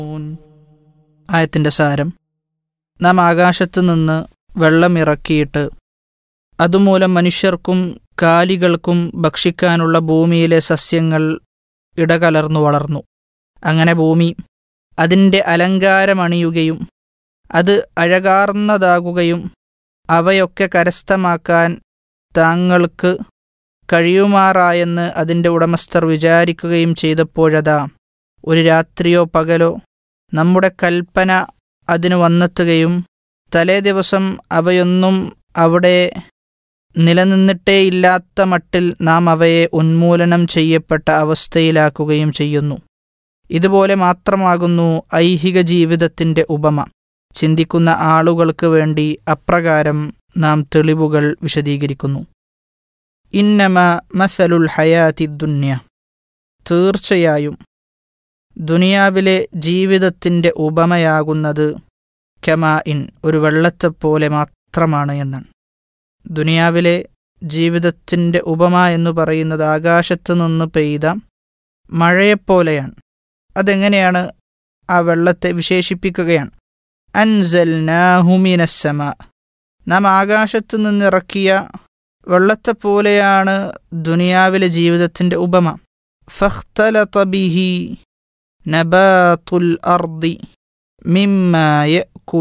ആയത്തിൻ്റെ സാരം നാം ആകാശത്തു നിന്ന് വെള്ളമിറക്കിയിട്ട് അതുമൂലം മനുഷ്യർക്കും കാലികൾക്കും ഭക്ഷിക്കാനുള്ള ഭൂമിയിലെ സസ്യങ്ങൾ ഇടകലർന്നു വളർന്നു അങ്ങനെ ഭൂമി അതിൻ്റെ അലങ്കാരമണിയുകയും അത് അഴകാർന്നതാകുകയും അവയൊക്കെ കരസ്ഥമാക്കാൻ താങ്കൾക്ക് കഴിയുമാറായെന്ന് അതിൻ്റെ ഉടമസ്ഥർ വിചാരിക്കുകയും ചെയ്തപ്പോഴതാ ഒരു രാത്രിയോ പകലോ നമ്മുടെ കൽപ്പന അതിന് വന്നെത്തുകയും തലേ ദിവസം അവയൊന്നും അവിടെ നിലനിന്നിട്ടേയില്ലാത്ത മട്ടിൽ നാം അവയെ ഉന്മൂലനം ചെയ്യപ്പെട്ട അവസ്ഥയിലാക്കുകയും ചെയ്യുന്നു ഇതുപോലെ മാത്രമാകുന്നു ഐഹിക ജീവിതത്തിൻ്റെ ഉപമ ചിന്തിക്കുന്ന ആളുകൾക്ക് വേണ്ടി അപ്രകാരം നാം തെളിവുകൾ വിശദീകരിക്കുന്നു ഇന്നമ മസലുൽ ഹയാതി ദുന്യ തീർച്ചയായും ദുനിയാവിലെ ജീവിതത്തിൻ്റെ ഉപമയാകുന്നത് കമാ ഇൻ ഒരു വെള്ളത്തെപ്പോലെ മാത്രമാണ് എന്നാണ് ദുനിയാവിലെ ജീവിതത്തിൻ്റെ ഉപമ എന്ന് പറയുന്നത് ആകാശത്ത് നിന്ന് പെയ്ത മഴയെപ്പോലെയാണ് അതെങ്ങനെയാണ് ആ വെള്ളത്തെ വിശേഷിപ്പിക്കുകയാണ് അൻസൽനാഹുമിനസ്സമ നാം ആകാശത്ത് നിന്നിറക്കിയ വെള്ളത്തെപ്പോലെയാണ് ദുനിയാവിലെ ജീവിതത്തിൻ്റെ ഉപമ ഫഖ്തലത ബിഹി നബാത്തുൽ അർദി മിമ്മ